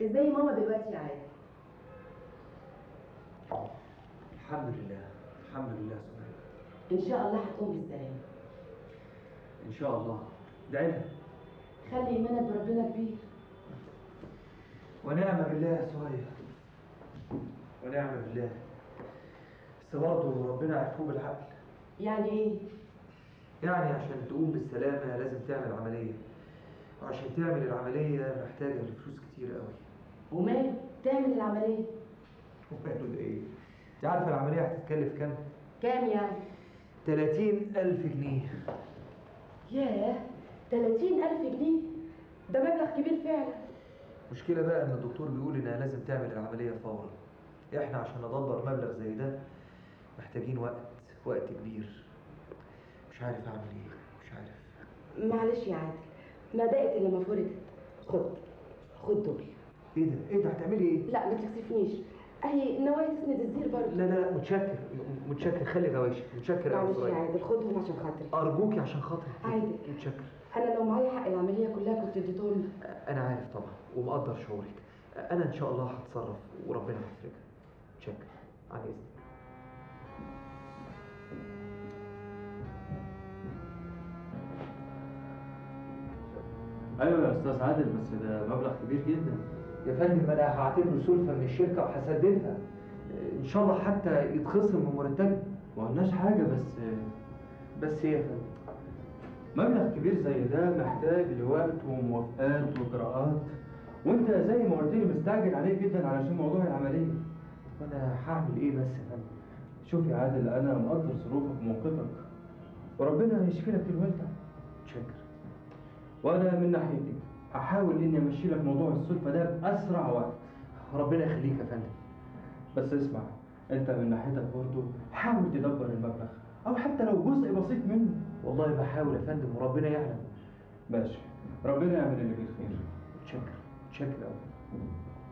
ازاي ماما دلوقتي يا عادل الحمد لله الحمد لله سبحانه ان شاء الله هتقوم بالسلامه ان شاء الله ادعي لها خلي ايمانك بربنا كبير ونعم بالله يا سهير ونعم بالله بس برضه ربنا عرفوه بالعقل يعني ايه يعني عشان تقوم بالسلامة لازم تعمل عملية وعشان تعمل العملية محتاجة لفلوس كتير قوي وماله تعمل العمليه وماله ده ايه؟ انت عارفة العملية هتتكلف كام؟ كام يعني 30 ألف جنيه ياه 30000 جنيه ده مبلغ كبير فعلا المشكلة بقى إن الدكتور بيقول إنها لازم تعمل العملية فورا إحنا عشان ندبر مبلغ زي ده محتاجين وقت وقت كبير مش عارف أعمل إيه مش عارف معلش يا عادل ما دقت الا ما فرجت خد خد دول إيه ده؟ إيه ده هتعملي إيه؟ لا ما تكسفنيش اهي نوايا تسند الزير برضه لا لا لا متشكر م- متشكر خلي غوايشك متشكر يا معلش يا أستاذ. عادل خدهم عشان خاطري أرجوكي عشان خاطري عادل متشكر انا لو معايا حق العمليه كلها كنت اديتهم لك أنا عارف طبعا ومقدر شعورك أنا إن شاء الله هتصرف وربنا هيفرجها متشكر عن إذنك ايوه يا استاذ عادل بس ده مبلغ كبير جدا يا فندم انا هعتبره سلفه من الشركه وهسددها ان شاء الله حتى يتخصم من مرتبي ما قلناش حاجه بس بس ايه يا فندم مبلغ كبير زي ده محتاج لوقت وموافقات واجراءات وانت زي ما قلت لي مستعجل عليه جدا علشان موضوع العمليه وانا هعمل ايه بس يا فندم شوف يا عادل انا مقدر ظروفك وموقفك وربنا يشفي لك الوالده متشكر وانا من ناحيتي هحاول اني امشي لك موضوع السلفه ده باسرع وقت ربنا يخليك يا فندم بس اسمع انت من ناحيتك برضه حاول تدبر المبلغ او حتى لو جزء بسيط منه والله بحاول يا فندم وربنا يعلم ماشي ربنا يعمل اللي فيه الخير متشكر متشكر قوي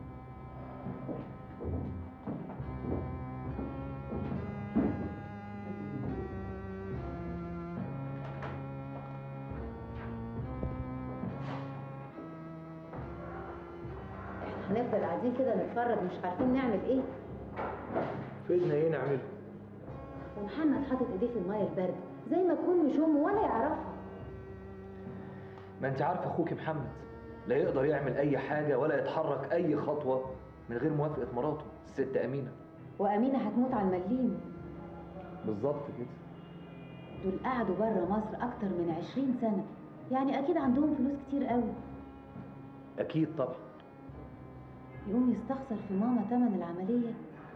هنفضل قاعدين كده نتفرج مش عارفين نعمل ايه فيدنا ايه نعمله ومحمد حاطط ايديه في الميه البارده زي ما يكون مش امه ولا يعرفها ما انت عارفه اخوك محمد لا يقدر يعمل اي حاجه ولا يتحرك اي خطوه من غير موافقه مراته الست امينه وامينه هتموت على المليم بالظبط كده دول قعدوا بره مصر اكتر من عشرين سنه يعني اكيد عندهم فلوس كتير قوي اكيد طبعا يقوم يستخسر في ماما تمن العمليه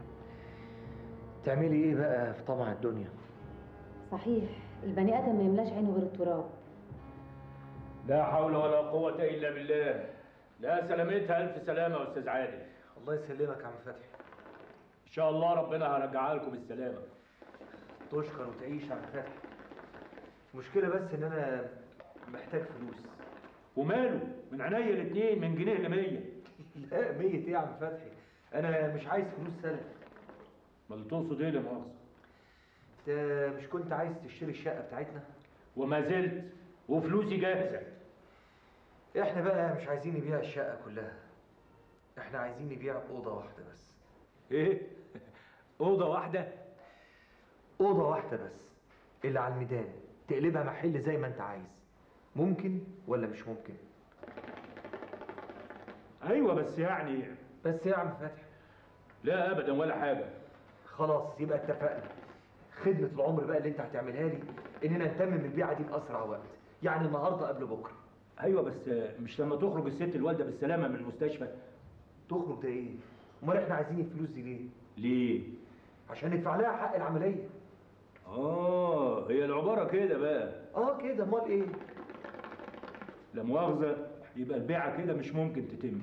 تعملي ايه بقى في طمع الدنيا صحيح البني ادم ما يملاش عينه غير التراب لا حول ولا قوة إلا بالله لا سلامتها ألف سلامة يا أستاذ عادل الله يسلمك يا عم فتحي إن شاء الله ربنا هيرجعها لكم بالسلامة تشكر وتعيش يا عم فتحي المشكله بس ان انا محتاج فلوس وماله من عينيا الاتنين من جنيه لمية لا ميت ايه يا عم فتحي انا مش عايز فلوس سلف ما اللي تقصد إيه لا مؤاخذة انت مش كنت عايز تشتري الشقه بتاعتنا وما زلت وفلوسي جاهزة احنا بقى مش عايزين نبيع الشقه كلها احنا عايزين نبيع اوضه واحده بس إيه؟ أوضة واحدة اوضه واحده بس اللي على الميدان تقلبها محل زي ما انت عايز ممكن ولا مش ممكن أيوة بس يعني بس يا عم فتحي لا أبدا ولا حاجة خلاص يبقى اتفقنا خدمة العمر بقى اللي انت هتعملها لي اننا نتمم البيعة دي بأسرع وقت يعني النهاردة قبل بكرة أيوة بس مش لما تخرج الست الوالدة بالسلامة من المستشفى تخرج ده ايه؟ امال احنا عايزين الفلوس دي ليه؟ ليه؟ عشان ندفع لها حق العملية آه هي العبارة كده بقى اه كده امال ايه؟ لا مؤاخذة يبقى البيعة كده مش ممكن تتم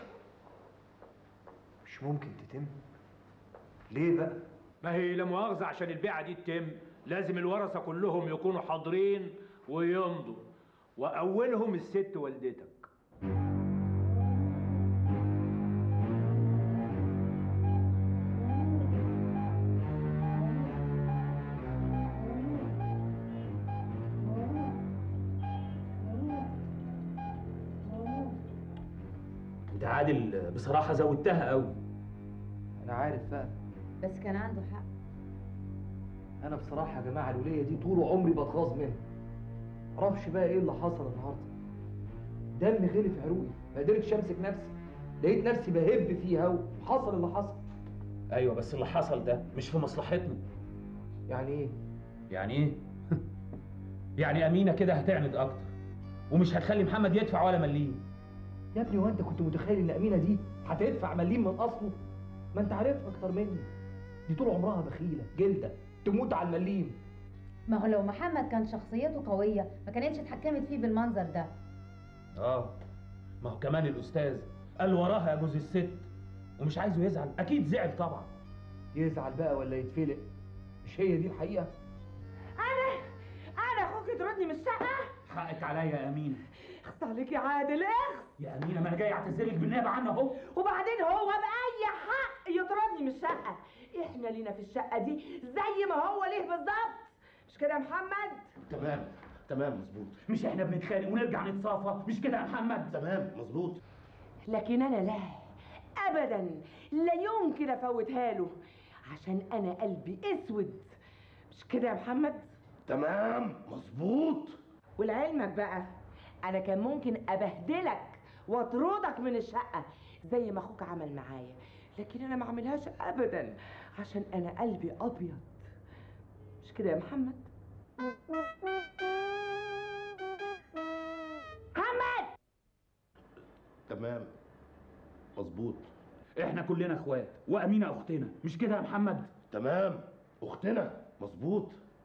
مش ممكن تتم ليه بقى؟ ما هي لا مؤاخذة عشان البيعة دي تتم لازم الورثة كلهم يكونوا حاضرين ويمضوا وأولهم الست والدتك انت عادل بصراحه زودتها قوي انا عارف بقى بس كان عنده حق انا بصراحه يا جماعه الوليه دي طول عمري بتغاظ منها معرفش بقى ايه اللي حصل النهارده دمي غلي في عروقي ما قدرتش امسك نفسي لقيت نفسي بهب فيها وحصل اللي حصل ايوه بس اللي حصل ده مش في مصلحتنا يعني ايه يعني ايه يعني امينه كده هتعند اكتر ومش هتخلي محمد يدفع ولا مليم يا ابني وانت كنت متخيل ان امينه دي هتدفع مليم من اصله ما انت عارفها اكتر مني دي طول عمرها بخيله جلده تموت على المليم ما هو لو محمد كان شخصيته قوية ما كانتش اتحكمت فيه بالمنظر ده اه ما هو كمان الاستاذ قال وراها يا جوز الست ومش عايزه يزعل اكيد زعل طبعا يزعل بقى ولا يتفلق مش هي دي الحقيقه انا انا اخوك تردني من الشقه حقك عليا يا امينه اخت عليك يا عادل اخت يا امينه ما انا جاي اعتذرلك بالنيابه عنها اهو وبعدين هو باي حق يطردني من الشقه احنا لينا في الشقه دي زي ما هو ليه بالظبط مش كده يا محمد تمام تمام مظبوط مش احنا بنتخانق ونرجع نتصافى مش كده يا محمد تمام مظبوط لكن انا لا ابدا لا يمكن افوتها له عشان انا قلبي اسود مش كده يا محمد تمام مظبوط ولعلمك بقى انا كان ممكن ابهدلك واطردك من الشقه زي ما اخوك عمل معايا لكن انا ما اعملهاش ابدا عشان انا قلبي ابيض مش كده يا محمد محمد تمام مظبوط احنا كلنا اخوات وامينه اختنا مش كده يا محمد تمام اختنا مظبوط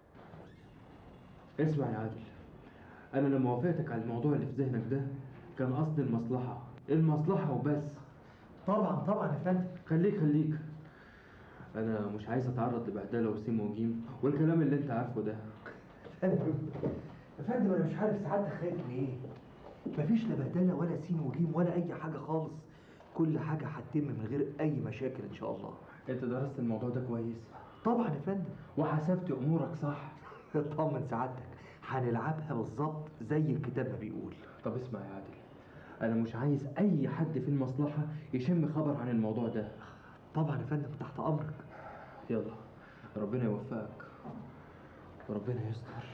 اسمع يا عادل انا لما وافقتك على الموضوع اللي في ذهنك ده كان قصدي المصلحه المصلحه وبس طبعا طبعا يا فندم خليك خليك انا مش عايز اتعرض لبهدله وسيم وجيم والكلام اللي انت عارفه ده فندم يا فندم انا مش عارف سعادتك خايف من ايه مفيش لا بهدله ولا سين وجيم ولا اي حاجه خالص كل حاجه هتتم من غير اي مشاكل ان شاء الله انت درست الموضوع ده كويس طبعا يا فندم وحسبت امورك صح طمن سعادتك هنلعبها بالظبط زي الكتاب ما بيقول طب اسمع يا عادل انا مش عايز اي حد في المصلحه يشم خبر عن الموضوع ده طبعا يا فندم تحت امرك يلا ربنا يوفقك وربنا يستر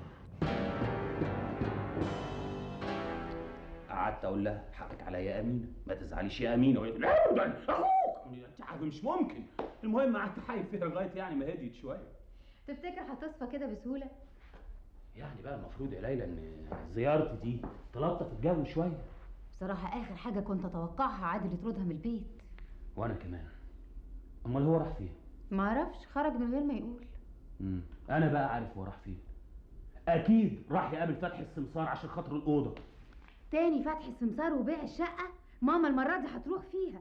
قعدت اقول لها حقك عليا يا امينه ما تزعليش يا امينه وهي تقول لا ده اخوك انت عارف مش ممكن المهم قعدت حايل فيها لغايه يعني ما هديت شويه تفتكر هتصفى كده بسهولة؟ يعني بقى المفروض يا ليلى ان زيارتي دي تلطف الجو شويه بصراحة آخر حاجة كنت أتوقعها عادل يطردها من البيت وانا كمان امال هو راح فين معرفش خرج من غير ما يقول مم. انا بقى عارف هو راح فين اكيد راح يقابل فتحي السمسار عشان خاطر الاوضه تاني فتح السمسار وبيع الشقة ماما المرة دي هتروح فيها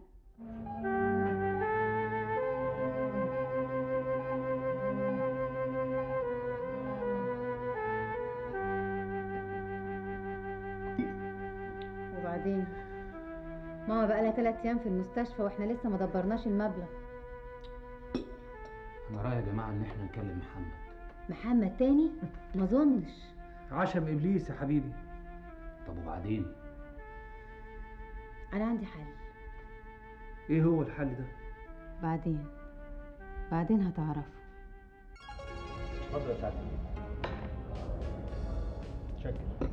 وبعدين ماما بقى لها ثلاث ايام في المستشفى واحنا لسه ما دبرناش المبلغ انا رايي يا جماعه ان احنا نكلم محمد محمد تاني ما اظنش عشم ابليس يا حبيبي طب وبعدين انا عندي حل ايه هو الحل ده بعدين بعدين هتعرفوا اتفضل يا سعد شكرا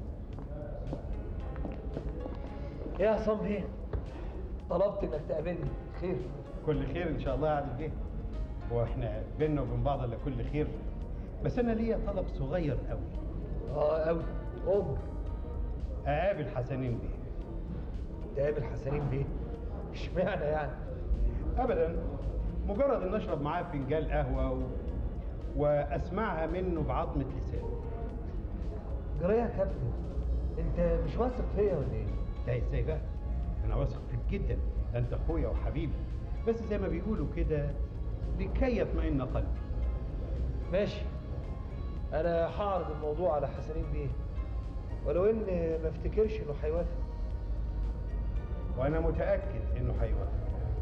يا عصام بيه طلبت انك تقابلني خير كل خير ان شاء الله يا عادل بيه هو احنا بينا وبين بعض الا كل خير بس انا ليا طلب صغير قوي اه قوي عمر اقابل حسنين بيه تقابل حسنين بيه اشمعنى يعني ابدا مجرد ان اشرب معاه فنجان قهوه و... واسمعها منه بعظمه لسانه جرايه يا كابتن انت مش واثق فيا ولا ايه لا ازاي بقى انا واثق فيك جدا ده انت اخويا وحبيبي بس زي ما بيقولوا كده لكي يطمئن قلبي ماشي انا هعرض الموضوع على حسنين بيه ولو ان ما افتكرش انه هيوافق وانا متاكد انه هيوافق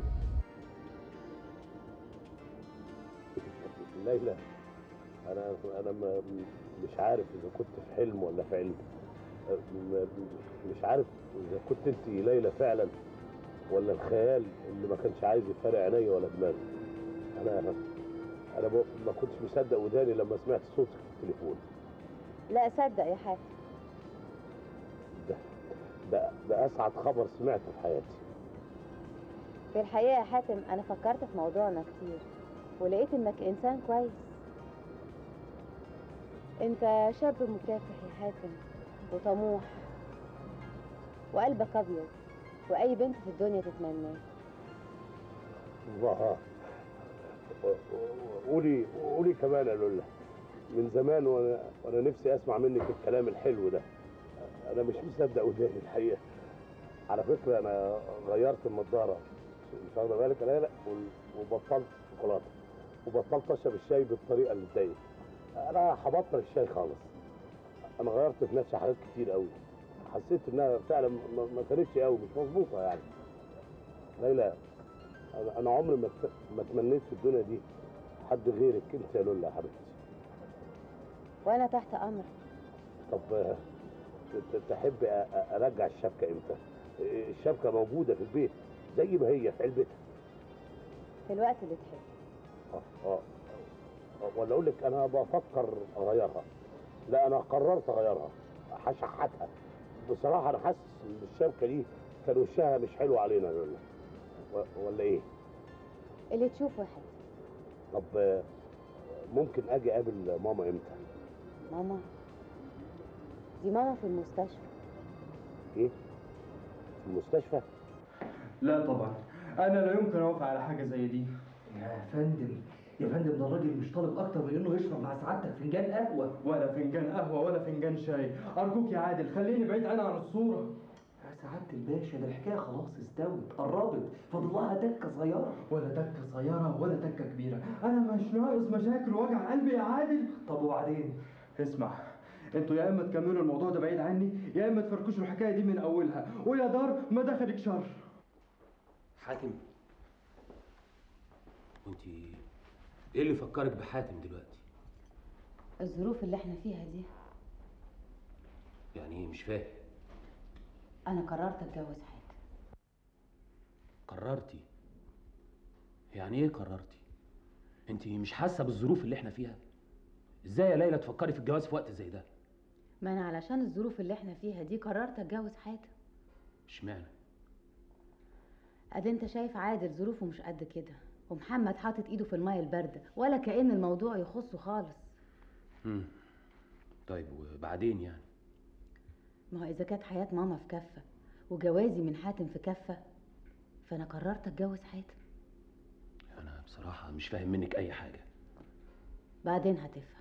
ليلى انا انا ما مش عارف اذا كنت في حلم ولا في علم م- مش عارف اذا كنت انت ليلى فعلا ولا الخيال اللي ما كانش عايز يفرق عينيا ولا دماغي انا انا ب- ما كنتش مصدق وداني لما سمعت صوتك في التليفون لا صدق يا حاتم ده ده ده اسعد خبر سمعته في حياتي في الحقيقة يا حاتم أنا فكرت في موضوعنا كتير ولقيت إنك إنسان كويس أنت شاب مكافح يا حاتم وطموح وقلبك أبيض وأي بنت في الدنيا تتمناه الله قولي قولي كمان يا لولا من زمان وانا وانا نفسي اسمع منك الكلام الحلو ده انا مش مصدق وداني الحقيقه على فكره انا غيرت النضاره مش واخده بالك لا لا وال- وبطلت شوكولاته وبطلت اشرب الشاي بالطريقه اللي تضايق انا هبطل الشاي خالص انا غيرت في نفسي حاجات كتير قوي حسيت انها فعلا ما ما كانتش قوي مش مظبوطه يعني ليلى انا انا عمري ما ت- ما تمنيت في الدنيا دي حد غيرك انت يا لولا يا حبيبتي وأنا تحت أمرك طب آه، ت- تحب أ- أ- ارجع الشبكه امتى آه، الشبكه موجوده في البيت زي ما هي في علبتها في الوقت اللي تحب اه اه آه، ولا اقول لك انا بفكر اغيرها لا انا قررت اغيرها هشحتها بصراحه انا حاسس ان الشبكه دي كان وشها مش حلو علينا يا لولا و- ولا ايه اللي تشوفه يا حاتم طب آه، ممكن اجي اقابل ماما امتى ماما دي ماما في المستشفى ايه في المستشفى لا طبعا انا لا يمكن اوافق على حاجه زي دي يا فندم يا فندم ده الراجل مش طالب اكتر من انه يشرب مع سعادتك فنجان قهوه ولا فنجان قهوه ولا فنجان شاي ارجوك يا عادل خليني بعيد انا عن الصوره يا سعاده الباشا ده الحكايه خلاص استوت قربت فاضل لها تكه صغيره ولا تكه صغيره ولا تكه كبيره انا مش ناقص مشاكل ووجع قلبي يا عادل طب وبعدين اسمع انتوا يا اما تكملوا الموضوع ده بعيد عني يا اما تفركشوا الحكايه دي من اولها ويا دار ما دخلك شر حاتم وانت ايه اللي فكرك بحاتم دلوقتي الظروف اللي احنا فيها دي يعني ايه مش فاهم انا قررت اتجوز حاتم قررتي يعني ايه قررتي انت مش حاسه بالظروف اللي احنا فيها ازاي يا ليلى تفكري في الجواز في وقت زي ده ما انا علشان الظروف اللي احنا فيها دي قررت اتجوز حاتم اشمعنى ادي انت شايف عادل ظروفه مش قد كده ومحمد حاطط ايده في الميه البارده ولا كأن الموضوع يخصه خالص امم طيب وبعدين يعني ما هو اذا كانت حياه ماما في كفه وجوازي من حاتم في كفه فانا قررت اتجوز حاتم انا بصراحه مش فاهم منك اي حاجه بعدين هتفهم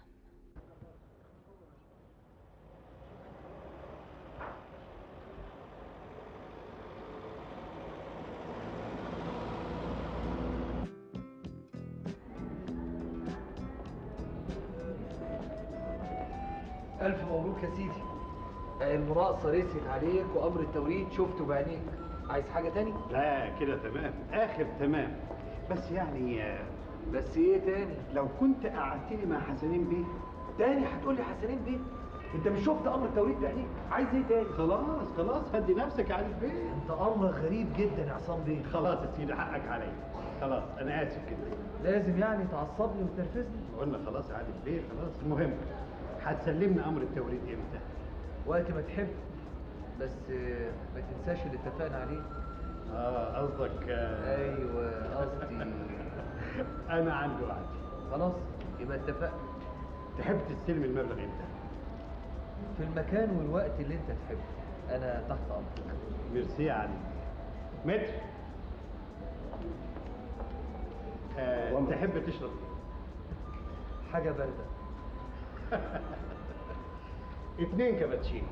الف مبروك يا سيدي المناقصه رست عليك وامر التوريد شفته بعينيك عايز حاجه تاني لا كده تمام اخر تمام بس يعني آه، بس ايه تاني لو كنت قعدتني مع حسنين بيه تاني هتقول لي حسنين بيه انت مش شفت امر التوريد بعينيك عايز ايه تاني خلاص خلاص هدي نفسك يا عارف بيه انت امرك غريب جدا يا عصام بيه خلاص يا سيدي حقك عليا خلاص انا اسف كده لازم يعني تعصبني وتنرفزني قلنا خلاص يا عادل بيه خلاص المهم هتسلمنا امر التوريد امتى وقت ما تحب بس آه، ما تنساش اللي اتفقنا عليه اه قصدك آه، ايوه قصدي انا عندي وعد خلاص يبقى اتفقنا تحب تستلم المبلغ امتى في المكان والوقت اللي انت تحبه انا تحت امرك ميرسي يا علي متر آه تحب تشرب إيه؟ حاجه بارده اتنين كابتشينو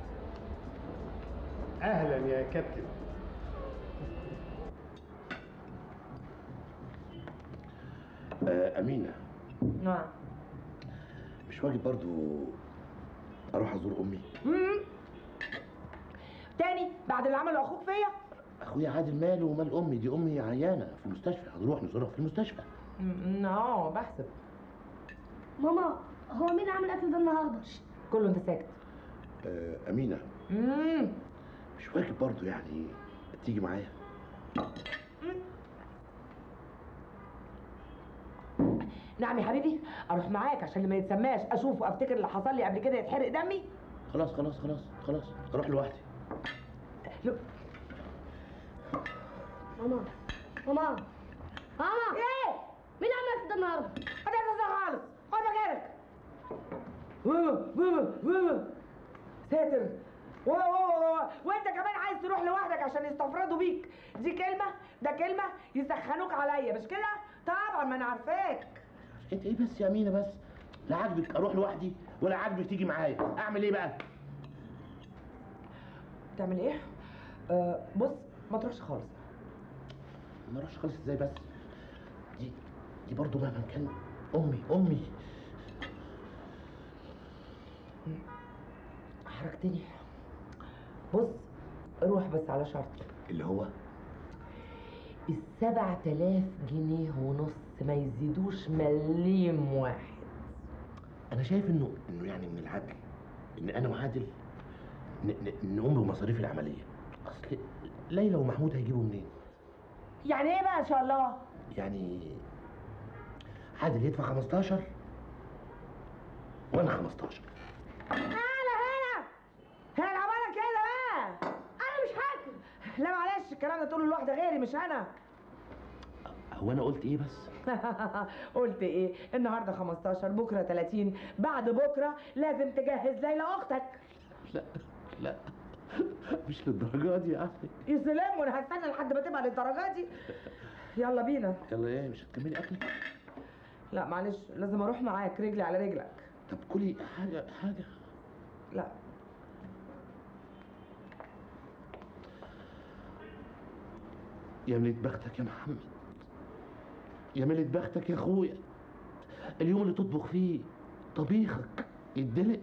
اهلا يا كابتن آه أمينة نعم مش واجب برضو أروح أزور أمي تاني بعد اللي عمله اخوك فيا أخويا عادل ماله ومال أمي دي أمي عيانة في المستشفى هنروح نزورها في المستشفى م- اه بحسب ماما هو مين عامل الاكل ده النهارده كله انت ساكت آه أمينة مم. مش واجب برضو يعني تيجي معايا نعم يا حبيبي اروح معاك عشان لما يتسماش اشوف وافتكر اللي حصل لي قبل كده يتحرق دمي خلاص خلاص خلاص خلاص اروح لوحدي ماما ماما ماما ايه مين عمل كده النهارده؟ خد يا خالص خد مكانك بابا بابا بابا ساتر و- و- و- وانت كمان عايز تروح لوحدك عشان يستفردوا بيك دي كلمه ده كلمه يسخنوك عليا مش كده طبعا ما انا عارفاك انت ايه بس يا امينه بس لا عاجبك اروح لوحدي ولا عاجبك تيجي معايا اعمل ايه بقى تعمل ايه آه بص ما تروحش خالص ما اروحش خالص ازاي بس دي دي برضه مهما كان امي امي حركتني بص روح بس على شرط اللي هو السبع تلاف جنيه ونص ما يزيدوش مليم واحد انا شايف انه انه يعني من العدل ان انا وعادل ن- ن- نقوم بمصاريف العمليه اصل ليلى ومحمود هيجيبوا منين يعني ايه بقى ان شاء الله يعني عادل يدفع 15 وانا 15 تعالى هنا هنا العمالة كده بقى انا مش حاكم لا معلش الكلام ده تقوله لواحده غيري مش انا هو انا قلت ايه بس قلت ايه النهارده 15 بكره 30 بعد بكره لازم تجهز ليلى اختك لا لا مش للدرجه دي يعني يا سلام وانا هستنى لحد ما تبقى للدرجه دي يلا بينا يلا ايه مش هتكملي اكلك لا معلش لازم اروح معاك رجلي على رجلك طب كلي حاجه حاجه لا يا مليت بختك يا محمد يا مليت بختك يا اخويا اليوم اللي تطبخ فيه طبيخك يدلق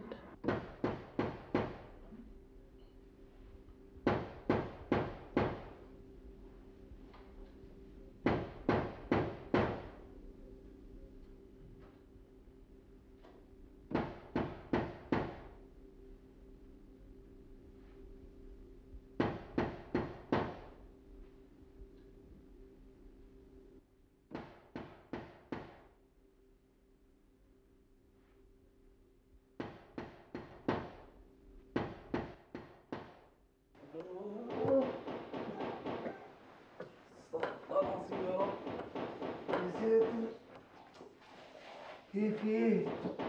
ايه في ايه؟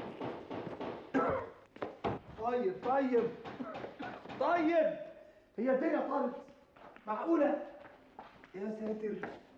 طيب طيب طيب هي الدنيا طارت معقولة؟ يا ساتر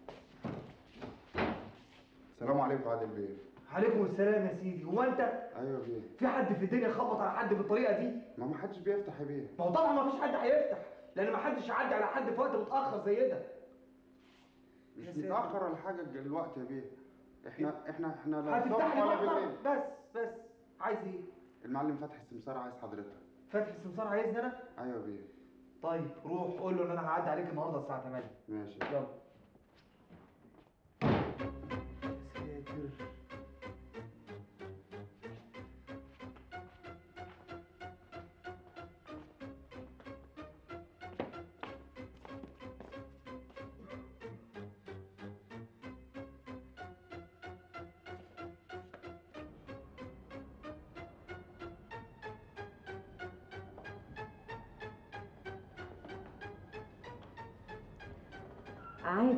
السلام عليكم عادل بيه عليكم السلام يا سيدي هو انت ايوه بيه في حد في الدنيا خبط على حد بالطريقة دي؟ ما ما حدش بيفتح يا بيه ما هو طبعا ما فيش حد هيفتح لان ما حدش يعدي على حد في وقت متأخر زي ده مش يا ساتر. متاخر ولا حاجه الوقت يا بيه احنا احنا احنا لا هتفتح الصبح لي ولا محضر بالليل بس بس عايز ايه؟ المعلم فتحي السمسار عايز حضرتك فتحي السمسار عايزني انا؟ ايوه يا بيه طيب روح قول له ان انا هعدي عليك النهارده الساعة 8 ماشي يلا ساتر عادل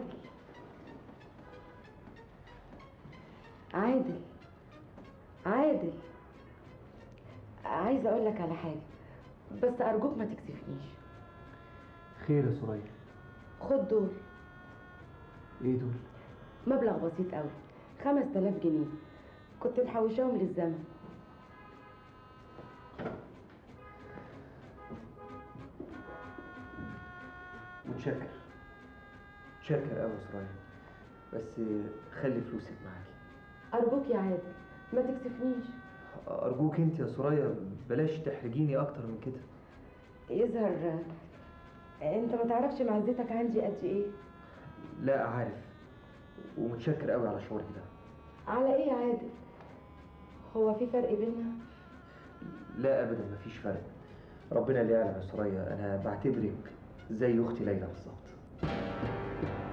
عادل عادل عايزه اقول لك على حاجه بس ارجوك ما تكسفنيش خير يا سوريا خد دول ايه دول؟ مبلغ بسيط قوي خمس تلاف جنيه كنت محوشاهم للزمن متشكر متشكر قوي يا سوريا بس خلي فلوسك معاكي ارجوك يا عادل ما تكسفنيش ارجوك انت يا سوريا بلاش تحرجيني اكتر من كده يظهر انت ما تعرفش معزتك عندي قد ايه لا عارف ومتشكر قوي على شعورك ده على ايه يا عادل هو في فرق بيننا لا ابدا مفيش فرق ربنا اللي يعلم يا سوريا انا بعتبرك زي اختي ليلى بالظبط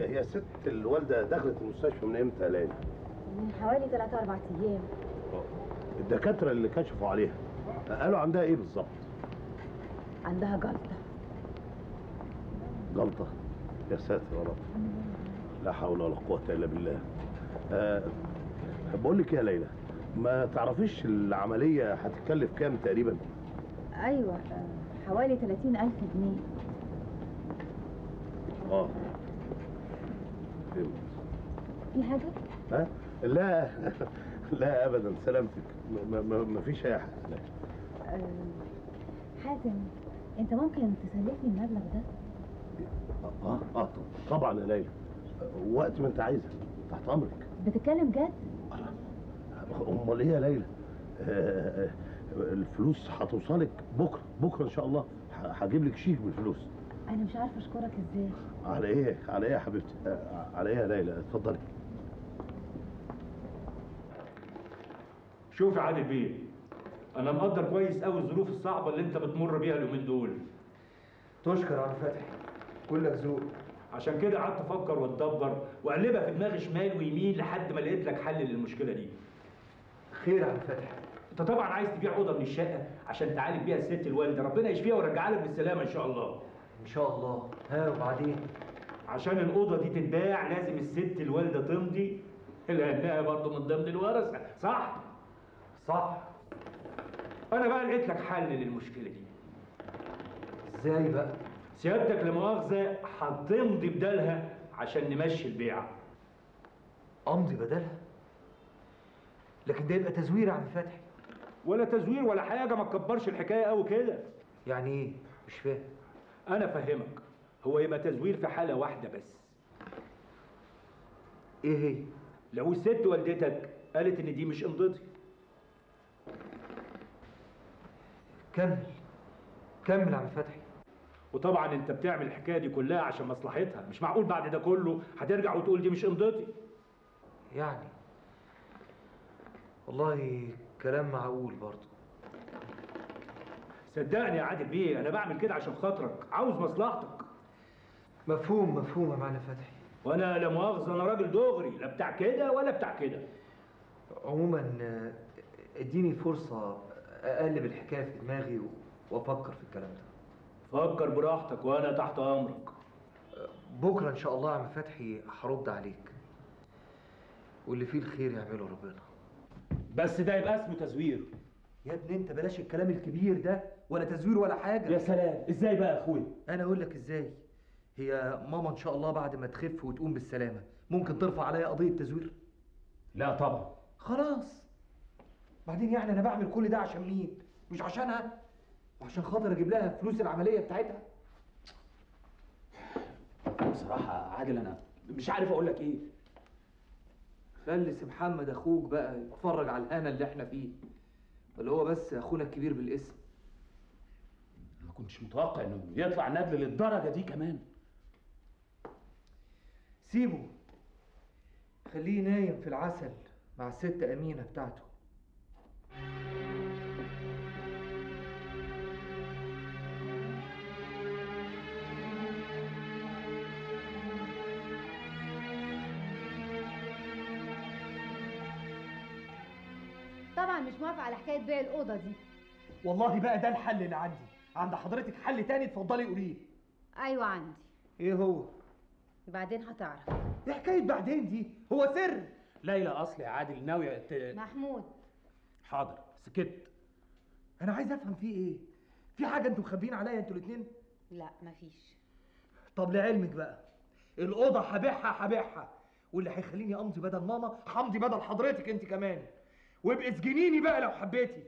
هي هي ست الوالده دخلت المستشفى من امتى يا ليلى؟ من حوالي 3 4 ايام الدكاتره اللي كشفوا عليها قالوا عندها ايه بالظبط؟ عندها جلطه جلطه يا ساتر يا رب لا حول ولا قوه الا بالله أه بقول لك إيه يا ليلى ما تعرفيش العمليه هتتكلف كام تقريبا؟ ايوه آه، حوالي 30000 جنيه اه فهمت في حاجه ها؟ لا لا ابدا سلامتك ما, ما, ما فيش اي حاجه لا. آه، حاتم انت ممكن تسلفني المبلغ ده اه اه طبعا يا ليلى وقت ما انت عايزه تحت امرك بتتكلم جد امال ايه يا ليلى آه، آه، الفلوس هتوصلك بكره بكره ان شاء الله ه- هجيب لك شيك بالفلوس انا مش عارفه اشكرك ازاي على ايه على ايه يا حبيبتي آه، على ايه يا ليلى اتفضلي شوف يا عادل بيه انا مقدر كويس قوي الظروف الصعبه اللي انت بتمر بيها اليومين دول تشكر يا عم فتحي كلك ذوق عشان كده قعدت افكر واتدبر واقلبها في دماغي شمال ويمين لحد ما لقيت لك حل للمشكله دي خير يا عم فتحي انت طبعا عايز تبيع اوضه من الشقه عشان تعالج بيها الست الوالده ربنا يشفيها ويرجعها لك بالسلامه ان شاء الله ان شاء الله ها وبعدين عشان الاوضه دي تتباع لازم الست الوالده تمضي لانها برضه من ضمن الورثه صح صح انا بقى لقيت لك حل للمشكله دي ازاي بقى سيادتك لمؤاخذه هتمضي بدالها عشان نمشي البيعه امضي بدلها لكن ده يبقى تزوير يا عم فتحي ولا تزوير ولا حاجه ما تكبرش الحكايه قوي كده يعني ايه مش فاهم انا فاهمك هو يبقى تزوير في حاله واحده بس ايه هي لو الست والدتك قالت ان دي مش امضتي كمل كمل يا عم فتحي وطبعا انت بتعمل الحكايه دي كلها عشان مصلحتها مش معقول بعد ده كله هترجع وتقول دي مش امضتي يعني والله كلام معقول برضه صدقني يا عادل بيه انا بعمل كده عشان خاطرك عاوز مصلحتك مفهوم مفهوم يا معلم فتحي وانا لا مؤاخذه انا راجل دغري لا بتاع كده ولا بتاع كده عموما آه، اديني فرصة اقلب الحكاية في دماغي و- وافكر في الكلام ده فكر براحتك وانا تحت امرك بكرة ان شاء الله يا عم فتحي هرد عليك واللي فيه الخير يعمله ربنا بس ده يبقى اسمه تزوير يا ابني انت بلاش الكلام الكبير ده ولا تزوير ولا حاجة يا سلام ازاي بقى يا اخويا انا اقول لك ازاي هي ماما ان شاء الله بعد ما تخف وتقوم بالسلامة ممكن ترفع عليا قضية تزوير لا طبعا خلاص بعدين يعني انا بعمل كل ده عشان مين مش عشانها وعشان خاطر اجيب لها فلوس العمليه بتاعتها بصراحه عادل انا مش عارف اقول لك ايه خلي سي محمد اخوك بقى يتفرج على الهنا اللي احنا فيه اللي هو بس اخونا الكبير بالاسم ما كنتش متوقع انه يطلع ندل للدرجه دي كمان سيبه خليه نايم في العسل مع الست امينه بتاعته طبعا مش موافقه على حكايه بيع الاوضه دي والله بقى ده الحل اللي عندي عند حضرتك حل تاني اتفضلي قوليه ايوه عندي ايه هو بعدين هتعرف ايه حكايه بعدين دي هو سر ليلى اصل يا عادل ناويه ت... محمود حاضر سكت انا عايز افهم فيه ايه في حاجه انتوا مخبيين عليا انتوا الاتنين لا مفيش طب لعلمك بقى الاوضه هبيعها هبيعها واللي هيخليني امضي بدل ماما همضي بدل حضرتك انت كمان وابقي اسجنيني بقى لو حبيتي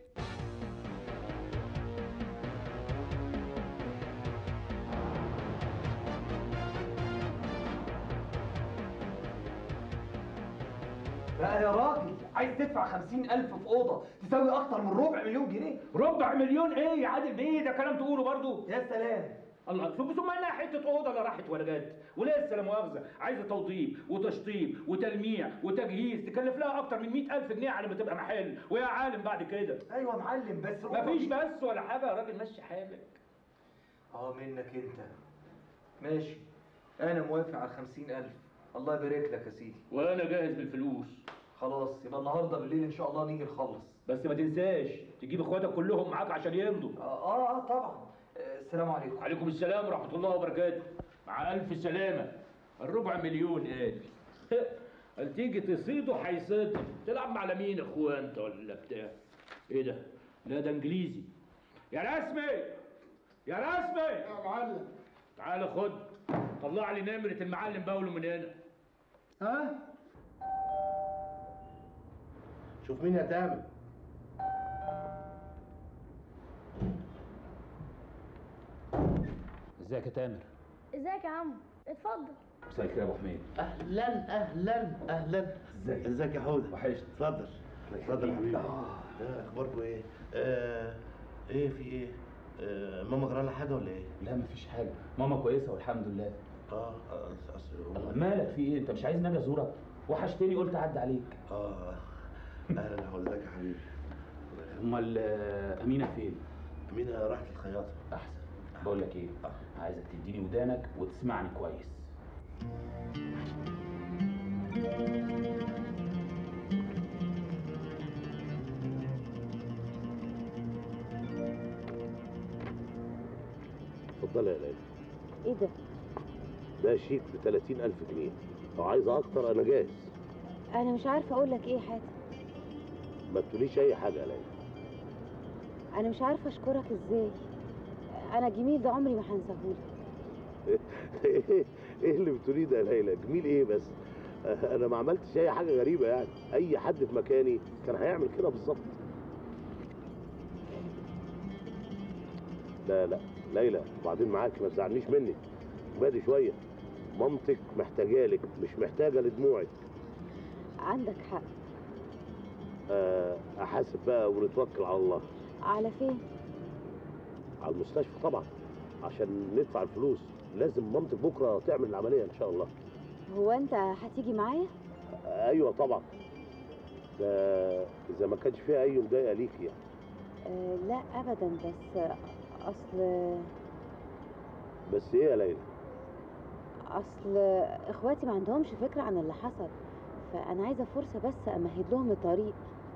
بقى يا راجل عايز تدفع خمسين ألف في أوضة تساوي أكتر من ربع مليون جنيه ربع مليون ايه يا عادل بيه ده كلام تقوله برضو يا سلام الله ثم ثم انها حته اوضه لا راحت ولا جت ولسه لا مؤاخذه عايزه توضيب وتشطيب وتلميع وتجهيز تكلف لها اكتر من 100000 جنيه على ما تبقى محل ويا عالم بعد كده أيوة يا معلم بس الأوضة مفيش دي- بس ولا حاجه يا راجل مشي حالك اه منك انت ماشي انا موافق على الخمسين الف الله يبارك لك يا سيدي وانا جاهز بالفلوس خلاص يبقى النهارده بالليل ان شاء الله نيجي نخلص بس ما تنساش تجيب اخواتك كلهم معاك عشان يمضوا اه اه طبعا آه، السلام عليكم عليكم السلام ورحمه الله وبركاته مع الف سلامه الربع مليون قال قال تيجي تصيده هيصيدك تلعب مع مين اخويا انت ولا بتاع ايه ده لا ده انجليزي يا رسمي يا رسمي يا معلم تعال خد طلع لي نمره المعلم باولو من هنا ها شوف مين يا تامر ازيك يا تامر ازيك يا عم اتفضل مساء الخير يا ابو حميد اهلا اهلا اهلا ازيك ازيك يا حوده وحشت اتفضل اتفضل يا حبيبي ده اخباركم ايه آه ايه في ايه آه ماما جرى لها حاجه ولا ايه لا مفيش حاجه ماما كويسه والحمد لله اه أص- اصل مالك في ايه انت مش عايز ناجي ازورك وحشتني قلت اعدي عليك اه اهلا يا حوده ازيك يا حبيبي امال آه، امينه فين امينه راحت الخياطه احسن بقول لك ايه عايزك تديني ودانك وتسمعني كويس اتفضلي يا ليلى ايه ده ده شيك ب 30000 جنيه لو عايزه اكتر انا جاهز انا مش عارفه اقول لك ايه يا حاتم ما تقوليش اي حاجه يا ليلى انا مش عارفه اشكرك ازاي انا الجميل ده عمري ما هنساهولك ايه إيه اللي بتقوليه ده يا ليلى جميل ايه بس انا ما عملتش اي حاجه غريبه يعني اي حد في مكاني كان هيعمل كده بالظبط لا لا ليلى وبعدين معاك ما تزعلنيش منك بادي شويه مامتك محتاجه لك مش محتاجه لدموعك عندك حق آه، احاسب بقى ونتوكل على الله على فين على المستشفى طبعا عشان ندفع الفلوس لازم مامتك بكره تعمل العمليه ان شاء الله هو انت هتيجي معايا ايوه طبعا ده اذا ما كانش فيها اي مضايقه ليكي يعني آه لا ابدا بس اصل بس ايه يا ليلى اصل اخواتي ما عندهمش فكره عن اللي حصل فانا عايزه فرصه بس امهد لهم الطريق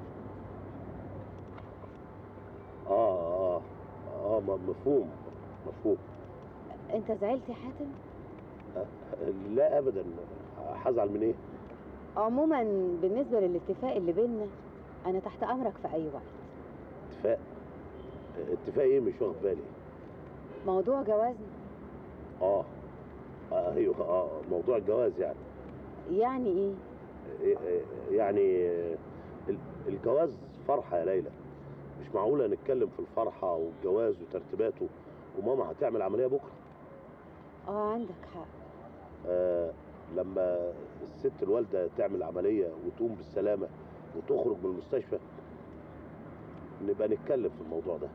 اه اه اه م- مفهوم مفهوم انت زعلت يا حاتم آه، لا ابدا هزعل من ايه عموما بالنسبه للاتفاق اللي بينا انا تحت امرك في اي وقت اتفاق اتفاق ايه مش واخد بالي موضوع جوازنا اه آه، ايوه اه موضوع الجواز يعني يعني ايه إيه- إيه- يعني آه، ال- الجواز فرحه يا ليلى مش معقوله نتكلم في الفرحه والجواز وترتيباته وماما هتعمل عمليه بكره اه عندك حق آه لما الست الوالده تعمل عمليه وتقوم بالسلامه وتخرج من المستشفى نبقى نتكلم في الموضوع ده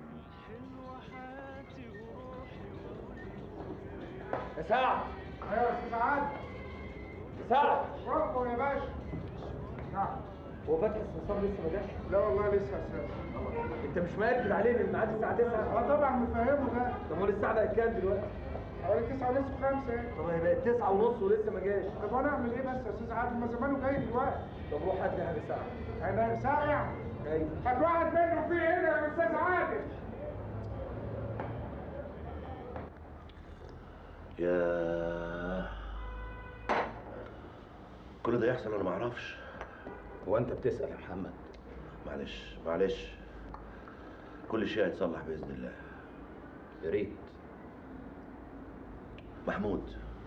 يا سعد ايوه يا استاذ عادل سعد ربه يا باشا نعم هو فتحي السمسار لسه ما جاش؟ لا والله لسه يا استاذ انت مش مأكد عليه ان الميعاد الساعه 9 اه طبعا مفهمه ده طب امال الساعه بقت كام دلوقتي؟ حوالي 9 ونص 5 يعني طب هي بقت 9 ونص ولسه ما جاش طب وانا اعمل ايه بس يا استاذ عادل ما زمانه جاي دلوقتي طب روح هات لي حاجه ساعه انا ساقع ايوه طب واحد منه فيه هنا يا استاذ عادل يا كل ده يحصل انا ما اعرفش هو انت بتسال يا محمد معلش معلش كل شيء هيتصلح باذن الله يا ريت محمود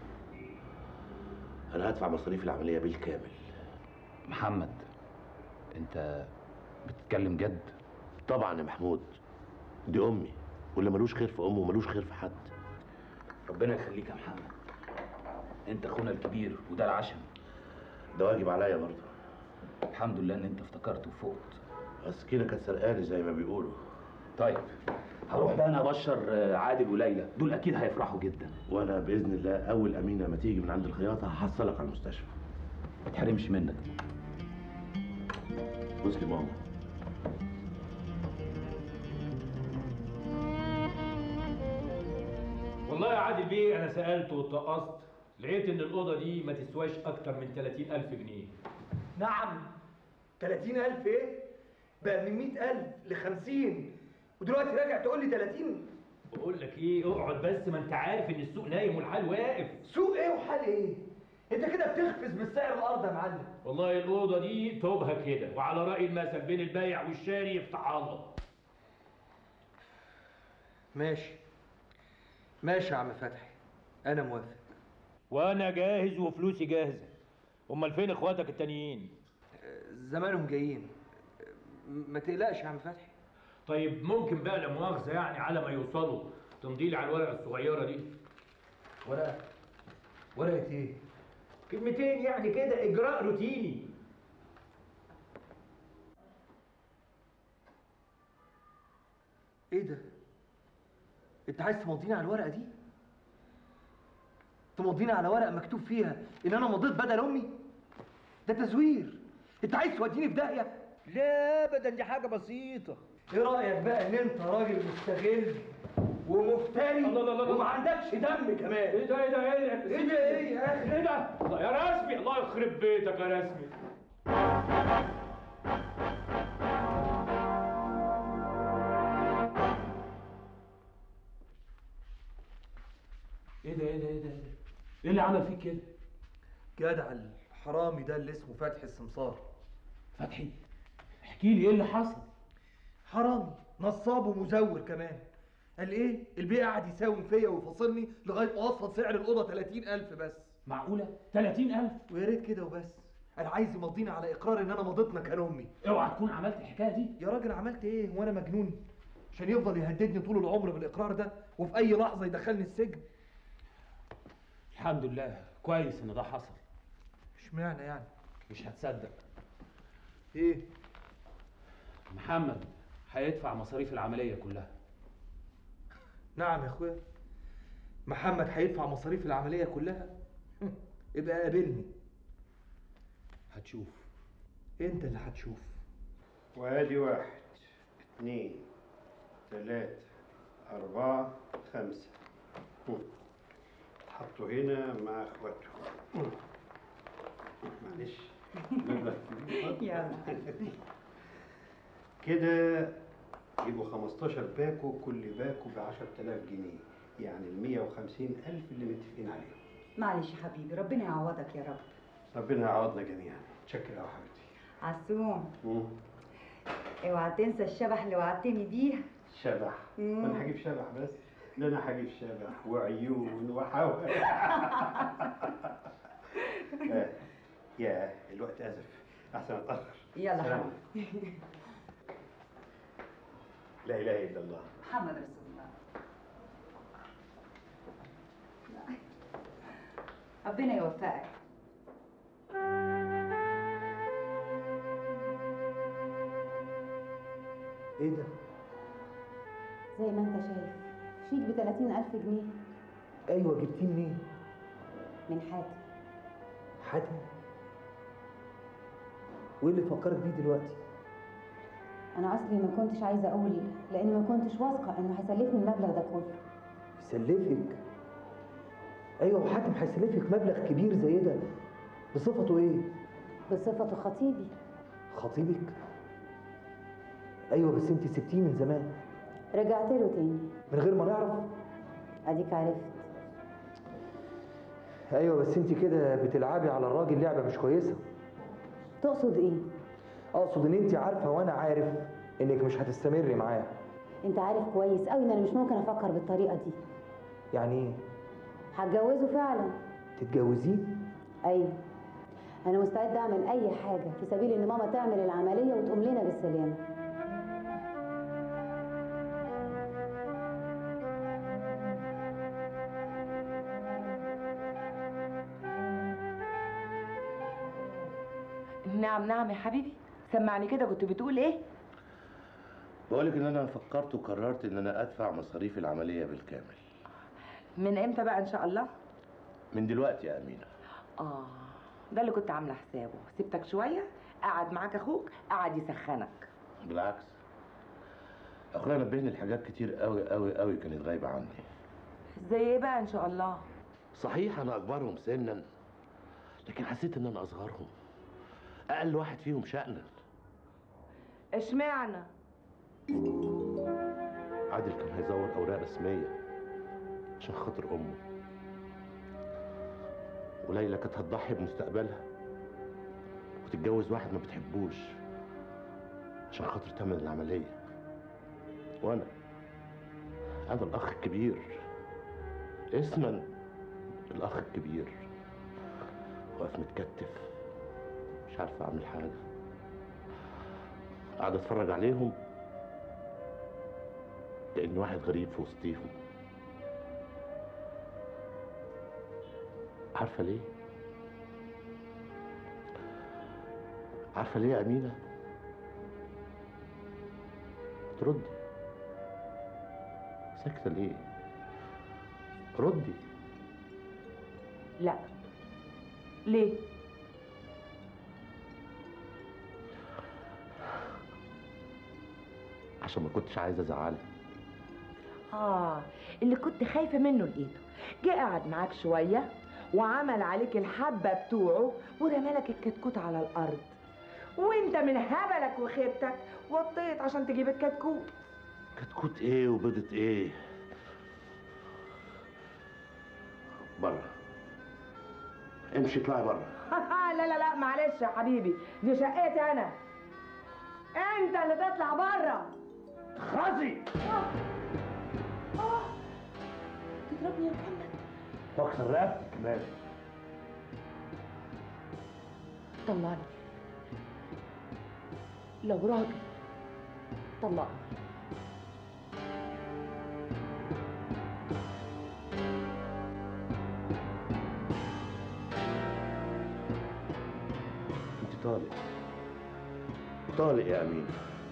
انا هدفع مصاريف العمليه بالكامل محمد انت بتتكلم جد طبعا يا محمود دي امي واللي ملوش خير في امه ملوش خير في حد ربنا يخليك يا محمد انت اخونا الكبير وده العشم ده واجب عليا برضه الحمد لله ان انت افتكرت وفقت السكينه كانت سرقاني زي ما بيقولوا طيب هروح بقى انا ابشر آه، عادل وليلى دول اكيد هيفرحوا جدا وانا باذن الله اول امينه ما تيجي من عند الخياطه هحصلك على المستشفى ما تحرمش منك بص لي ماما والله يا عادل بيه انا سالت واتقصت لقيت ان الاوضه دي ما تسواش اكتر من 30000 جنيه نعم 30000 ايه بقى من 100000 ل 50 ودلوقتي راجع تقول لي 30 بقول لك ايه اقعد بس ما انت عارف ان السوق نايم والحال واقف سوق ايه وحال ايه انت كده بتخفز بالسعر الارض يا معلم والله الاوضه دي توبها كده وعلى راي المثل بين البايع والشاري يفتح الله ماشي ماشي يا عم فتحي انا موافق وانا جاهز وفلوسي جاهزه امال فين اخواتك التانيين زمانهم جايين ما تقلقش يا عم فتحي طيب ممكن بقى لا مؤاخذه يعني على ما يوصلوا تمضي لي على الورقه الصغيره دي ورقه ورقه ايه كلمتين يعني كده اجراء روتيني ايه ده انت عايز تمضيني على الورقه دي تمضيني على ورقه مكتوب فيها ان انا مضيت بدل امي ده تزوير انت عايز توديني في داهيه لا ابدا دي حاجه بسيطه ايه رايك بقى ان انت راجل مستغل ومفتري الله الله الله وما عندكش دم كمان ايه ده ايه ده ايه ده ايه ده ايه يا اخي ايه ده الله يا رسمي الله يخرب بيتك يا رسمي ايه ده ايه ده ايه ده ايه ده؟ ايه اللي عمل فيك كده جدع الحرامي ده اللي اسمه فتحي السمسار فتحي احكي لي ايه اللي حصل حرامي نصاب ومزور كمان قال ايه البيه قاعد يساوم فيا ويفاصلني لغايه ما وصل سعر الاوضه 30000 بس معقوله 30000 ويا ريت كده وبس انا عايز يمضيني على اقرار ان انا مضيت مكان امي اوعى تكون عملت الحكايه دي يا راجل عملت ايه وانا مجنون عشان يفضل يهددني طول العمر بالاقرار ده وفي اي لحظه يدخلني السجن الحمد لله كويس ان ده حصل اشمعنى يعني مش هتصدق ايه محمد هيدفع مصاريف العمليه كلها نعم يا اخويا محمد هيدفع مصاريف العمليه كلها يبقى قابلني هتشوف انت اللي هتشوف وادي واحد اثنين ثلاثة أربعة خمسة هم. حطوا هنا مع اخواته هم. معلش مبلغ كبير. يلا. كده يبقوا 15 باكو كل باكو ب 10000 جنيه يعني ال 150000 اللي متفقين عليهم معلش يا حبيبي ربنا يعوضك يا رب ربنا يعوضنا جميعا شكرا يا حبيبتي عسوم مم. اوعى تنسى الشبح اللي وعدتني بيه شبح مم. انا هجيب شبح بس ده انا هجيب شبح وعيون وحواء آه، يا الوقت ازف احسن اتاخر يلا سلام. حبيبي لا اله الا الله محمد رسول الله ربنا يوفقك ايه ده زي ما انت شايف شيك ب 30000 جنيه ايوه جبتيه منين من حاتم حاتم وايه اللي فكرك بيه دلوقتي انا اصلي ما كنتش عايزه اقول لان ما كنتش واثقه انه هيسلفني المبلغ ده كله يسلفك ايوه وحاتم هيسلفك مبلغ كبير زي ده بصفته ايه بصفته خطيبي خطيبك ايوه بس انت سبتيه من زمان رجعت له تاني من غير ما نعرف اديك عرفت ايوه بس انت كده بتلعبي على الراجل لعبه مش كويسه تقصد ايه اقصد ان انت عارفه وانا عارف انك مش هتستمري معاه انت عارف كويس قوي ان انا مش ممكن افكر بالطريقه دي يعني ايه هتجوزه فعلا تتجوزيه ايوه انا مستعده اعمل اي حاجه في سبيل ان ماما تعمل العمليه وتقوم لنا بالسلامه نعم نعم يا حبيبي سمعني كده كنت بتقول ايه بقولك ان انا فكرت وقررت ان انا ادفع مصاريف العمليه بالكامل من امتى بقى ان شاء الله من دلوقتي يا امينه اه ده اللي كنت عامله حسابه سبتك شويه قعد معاك اخوك قعد يسخنك بالعكس اخويا نبهني لحاجات كتير قوي قوي قوي كانت غايبه عني زي ايه بقى ان شاء الله صحيح انا اكبرهم سنا لكن حسيت ان انا اصغرهم اقل واحد فيهم شأنا اشمعنى عادل كان هيزور اوراق رسميه عشان خاطر امه وليلى كانت هتضحي بمستقبلها وتتجوز واحد ما بتحبوش عشان خاطر تمن العمليه وانا انا الاخ الكبير اسما الاخ الكبير واقف متكتف مش عارف اعمل حاجه قاعد اتفرج عليهم كأن واحد غريب في وسطيهم عارفة ليه؟ عارفة ليه يا أمينة؟ تردي ساكتة ليه؟ ردي لا ليه عشان ما كنتش عايزة أزعلك اه اللي كنت خايفه منه لقيته جه قعد معاك شويه وعمل عليك الحبه بتوعه ورمالك الكتكوت على الارض وانت من هبلك وخيبتك وطيت عشان تجيب الكتكوت كتكوت إيه وبيضة إيه؟ بره امشي اطلعي بره لا لا لا معلش يا حبيبي دي شقتي انا انت اللي تطلع بره خزي تضربني يا محمد واكسر رقبتك كمان طلعني لو راجل طلقني انت طالق طالق يا امين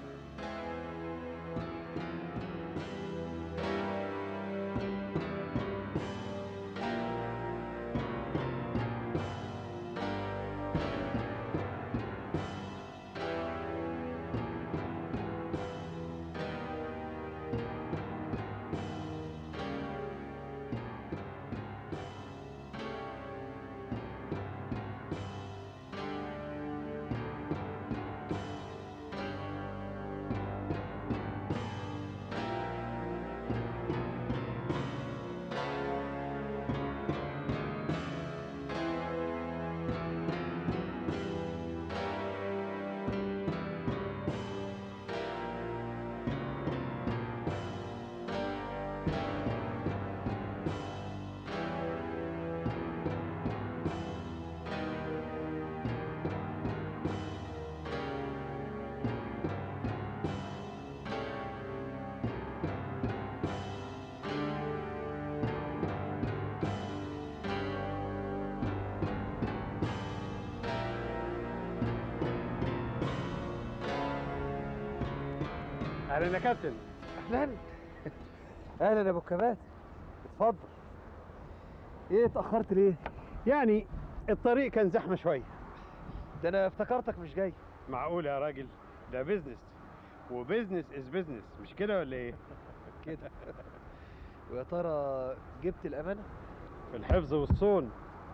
اهلا يا كابتن اهلا اهلا يا ابو الكبات اتفضل ايه اتاخرت ليه يعني الطريق كان زحمه شويه ده انا افتكرتك مش جاي معقول يا راجل ده بيزنس وبيزنس از بيزنس مش كده ولا ايه كده ويا ترى جبت الامانه في الحفظ والصون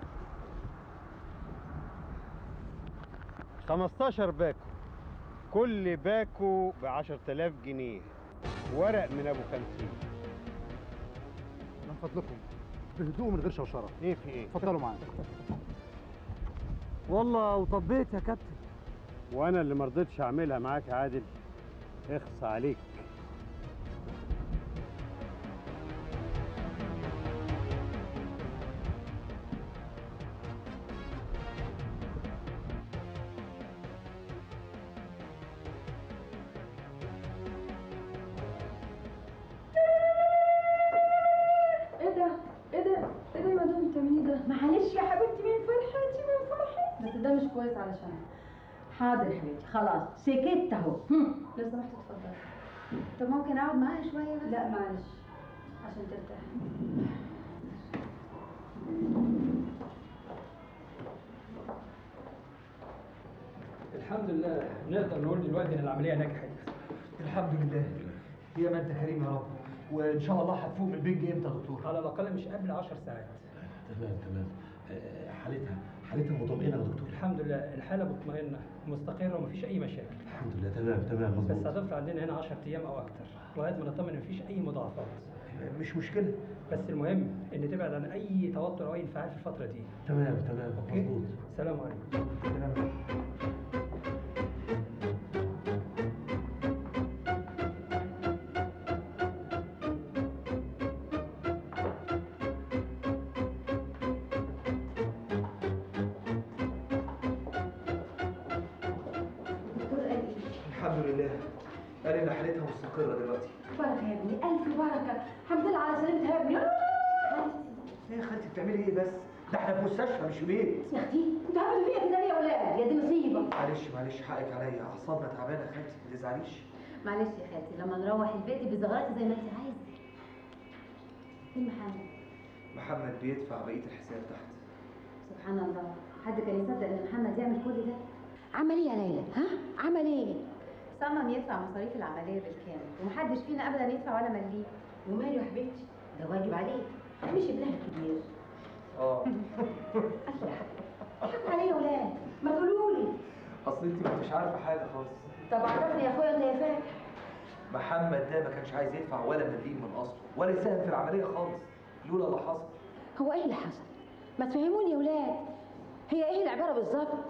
15 باكو كل باكو ب 10000 جنيه ورق من ابو 50 من فضلكم بهدوء من غير شوشره ايه في ايه اتفضلوا معايا والله وطبيت يا كابتن وانا اللي مرضتش اعملها معاك يا عادل اخص عليك ايه ده؟ ايه ده؟ ايه ده يا مدام بتعمليه ده؟ معلش يا حبيبتي من فرحتي من فرحتي بس ده مش كويس علشان حاضر يا حبيبتي خلاص سكت اهو هم. لو سمحت اتفضلي طب ممكن اقعد معاها شويه بس لا معلش عشان ترتاحي الحمد لله نقدر نقول دلوقتي ان العمليه نجحت الحمد لله يا ما انت كريم يا رب وان شاء الله هتفوق من البنج امتى يا دكتور على الاقل مش قبل 10 ساعات تمام تمام آه، حالتها حالتها مطمئنه يا دكتور الحمد لله الحاله مطمئنه مستقره ومفيش اي مشاكل الحمد لله تمام تمام بس مظبوط هتفضل عندنا هنا 10 ايام او اكتر لغايه ما نطمن ان مفيش اي مضاعفات مش مشكله بس المهم ان تبعد عن اي توتر او اي انفعال في الفتره دي تمام تمام اوكي مظبوط سلام عليكم الحمد لله قال ان حالتها مستقره دلوقتي بركه يا ابني الف بركه الحمد لله على سلامتها يا ابني ايه يا خالتي بتعملي ايه بس ده احنا في مستشفى مش في بيت يا اختي انتوا عملتوا فيها كده ليه يا ولاد يا دي مصيبه معلش معلش حقك عليا اعصابنا تعبانه يا خالتي ما تزعليش معلش يا خالتي لما نروح البيت بزغرتي زي ما انت عايزه فين محمد محمد بيدفع بقيه الحساب تحت سبحان الله حد كان يصدق ان محمد يعمل كل ده عمل ايه يا ليلى ها عمل ايه صمم يدفع مصاريف العمليه بالكامل ومحدش فينا ابدا يدفع ولا مليم وماله يا حبيبتي ده واجب عليه مش ابنها الكبير اه حكوا عليه يا ولاد ما تقولوا لي اصل انت ما انتش عارفه حاجه خالص طب عرفني يا اخويا انت يا فاكر محمد ده ما كانش عايز يدفع ولا مليم من اصله ولا يساهم في العمليه خالص لولا اللي حصل هو ايه اللي حصل ما تفهموني يا ولاد هي ايه العباره بالظبط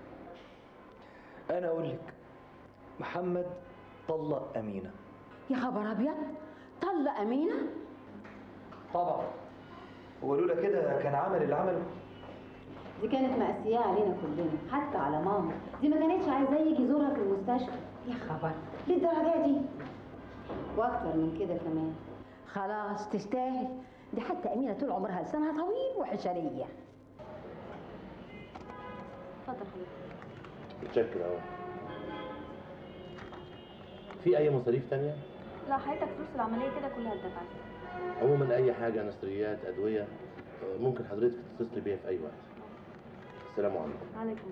انا اقول لك محمد طلق امينه يا خبر ابيض طلق امينه طبعا هو لولا كده كان عمل اللي عمله دي كانت مأسية علينا كلنا حتى على ماما دي ما كانتش عايزاه يجي يزورها في المستشفى يا خبر للدرجه دي واكتر من كده كمان خلاص تستاهل دي حتى امينه طول عمرها لسانها طويل وحشريه اتفضل حضرتك متشكر اهو في اي مصاريف تانية لا حضرتك فلوس العملية كده كلها اتدفعت عموما اي حاجه نسريات ادويه آه، ممكن حضرتك تتصلي بيا في اي وقت السلام عليكم عليكم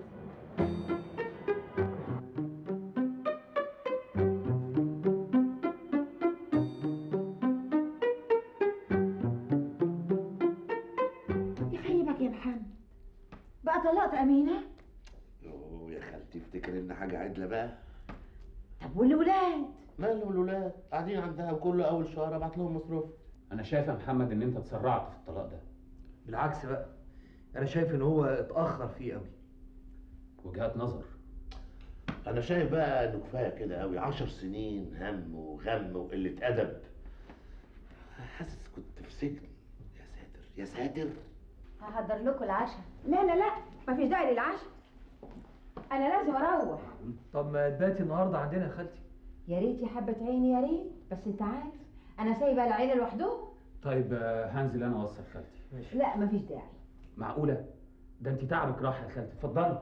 يخيبك يا محمد بقى طلقت امينه يوه يا خالتي افتكر ان حاجه عدله بقى طب والولاد مالهم الولاد قاعدين عندها وكل اول شهر ابعت لهم مصروف انا شايف يا محمد ان انت اتسرعت في الطلاق ده بالعكس بقى انا شايف ان هو اتاخر فيه قوي وجهات نظر انا شايف بقى انه كفايه كده قوي عشر سنين هم وغم وقله ادب حاسس كنت في سجن يا ساتر يا ساتر هحضر لكم العشاء لا لا لا مفيش داعي للعشاء انا لازم اروح طب ما تباتي النهارده عندنا يا خالتي يا ريت يا حبه عيني يا ريت بس انت عارف انا سايبه العيله لوحدهم طيب آه، هنزل انا اوصل خالتي لا مفيش داعي معقوله ده انت تعبك راح يا خالتي اتفضلي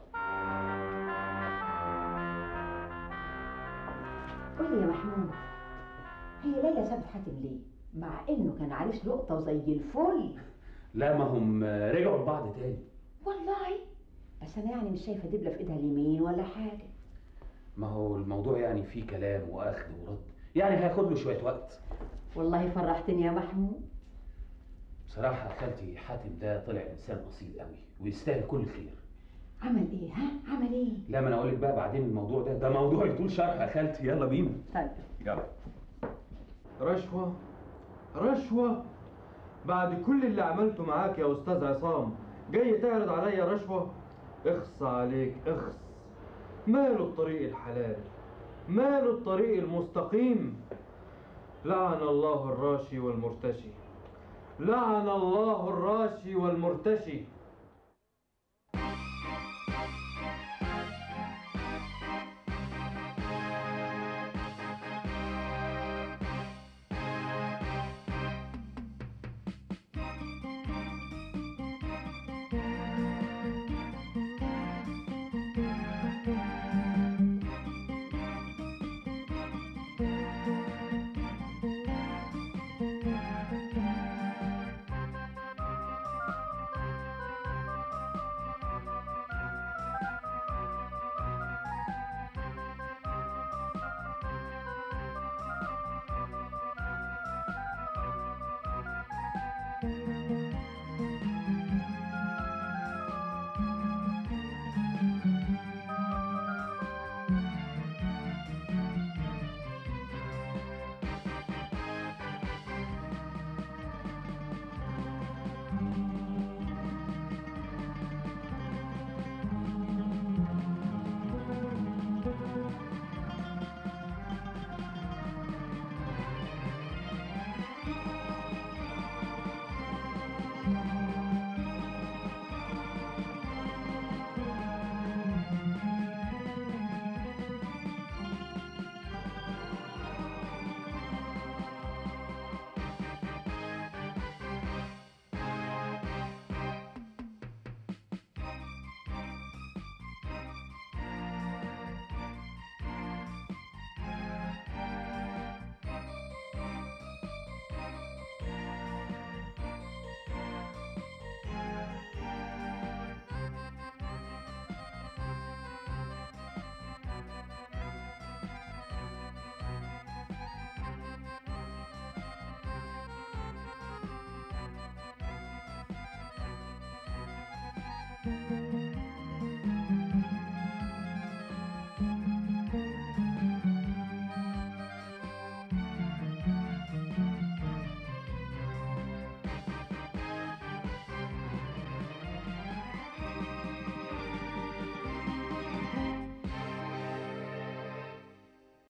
قول لي يا محمود هي ليلى سابت حاتم ليه مع انه كان عريس لقطه وزي الفل لا ما هم آه، رجعوا لبعض تاني والله بس انا يعني مش شايفه دبله في ايدها اليمين ولا حاجه ما هو الموضوع يعني فيه كلام واخد ورد يعني هياخد له شويه وقت والله فرحتني يا محمود بصراحه يا خالتي حاتم ده طلع انسان اصيل قوي ويستاهل كل خير عمل ايه ها عمل ايه لا ما انا اقول لك بقى بعدين الموضوع ده ده موضوع يطول شرح يا خالتي يلا بينا طيب يلا رشوة رشوة بعد كل اللي عملته معاك يا أستاذ عصام جاي تعرض عليا رشوة اخص عليك اخص ماله الطريق الحلال ماله الطريق المستقيم لعن الله الراشي والمرتشي لعن الله الراشي والمرتشي Thank you.